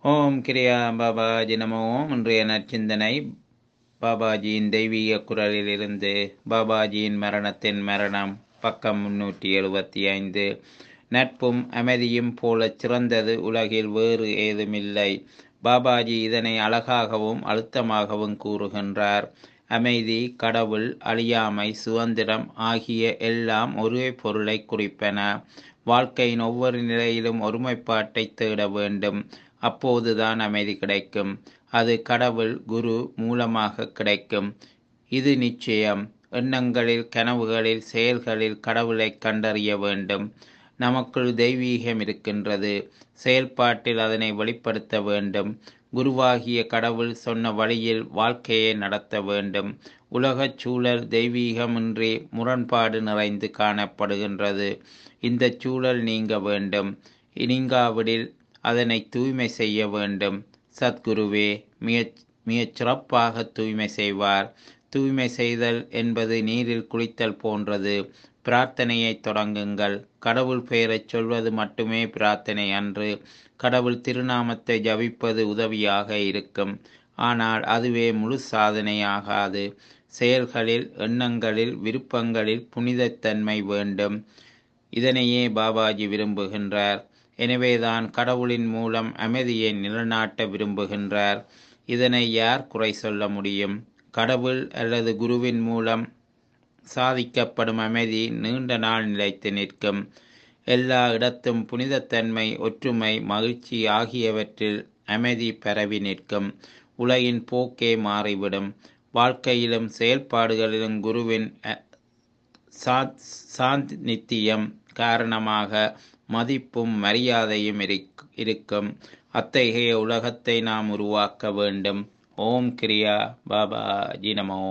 ஓம் கிரியா பாபாஜி நமோ இன்றைய நற்சிந்தனை பாபாஜியின் தெய்வீக குரலிலிருந்து பாபாஜியின் மரணத்தின் மரணம் பக்கம் முன்னூற்றி எழுபத்தி ஐந்து நட்பும் அமைதியும் போலச் சிறந்தது உலகில் வேறு ஏதுமில்லை பாபாஜி இதனை அழகாகவும் அழுத்தமாகவும் கூறுகின்றார் அமைதி கடவுள் அழியாமை சுதந்திரம் ஆகிய எல்லாம் ஒரே பொருளை குறிப்பன வாழ்க்கையின் ஒவ்வொரு நிலையிலும் ஒருமைப்பாட்டை தேட வேண்டும் அப்போதுதான் அமைதி கிடைக்கும் அது கடவுள் குரு மூலமாக கிடைக்கும் இது நிச்சயம் எண்ணங்களில் கனவுகளில் செயல்களில் கடவுளை கண்டறிய வேண்டும் நமக்குள் தெய்வீகம் இருக்கின்றது செயல்பாட்டில் அதனை வெளிப்படுத்த வேண்டும் குருவாகிய கடவுள் சொன்ன வழியில் வாழ்க்கையை நடத்த வேண்டும் உலகச் சூழல் தெய்வீகமின்றி முரண்பாடு நிறைந்து காணப்படுகின்றது இந்த சூழல் நீங்க வேண்டும் நீங்காவிடில் அதனை தூய்மை செய்ய வேண்டும் சத்குருவே மிகச் மிகச் சிறப்பாக தூய்மை செய்வார் தூய்மை செய்தல் என்பது நீரில் குளித்தல் போன்றது பிரார்த்தனையை தொடங்குங்கள் கடவுள் பெயரைச் சொல்வது மட்டுமே பிரார்த்தனை அன்று கடவுள் திருநாமத்தை ஜபிப்பது உதவியாக இருக்கும் ஆனால் அதுவே முழு சாதனையாகாது செயல்களில் எண்ணங்களில் விருப்பங்களில் புனிதத்தன்மை வேண்டும் இதனையே பாபாஜி விரும்புகின்றார் எனவேதான் கடவுளின் மூலம் அமைதியை நிலநாட்ட விரும்புகின்றார் இதனை யார் குறை சொல்ல முடியும் கடவுள் அல்லது குருவின் மூலம் சாதிக்கப்படும் அமைதி நீண்ட நாள் நிலைத்து நிற்கும் எல்லா இடத்தும் புனிதத்தன்மை ஒற்றுமை மகிழ்ச்சி ஆகியவற்றில் அமைதி பரவி நிற்கும் உலகின் போக்கே மாறிவிடும் வாழ்க்கையிலும் செயல்பாடுகளிலும் குருவின் சாந்தித்தியம் காரணமாக மதிப்பும் மரியாதையும் இருக்கும் அத்தகைய உலகத்தை நாம் உருவாக்க வேண்டும் ஓம் கிரியா பாபா ஜி நமோ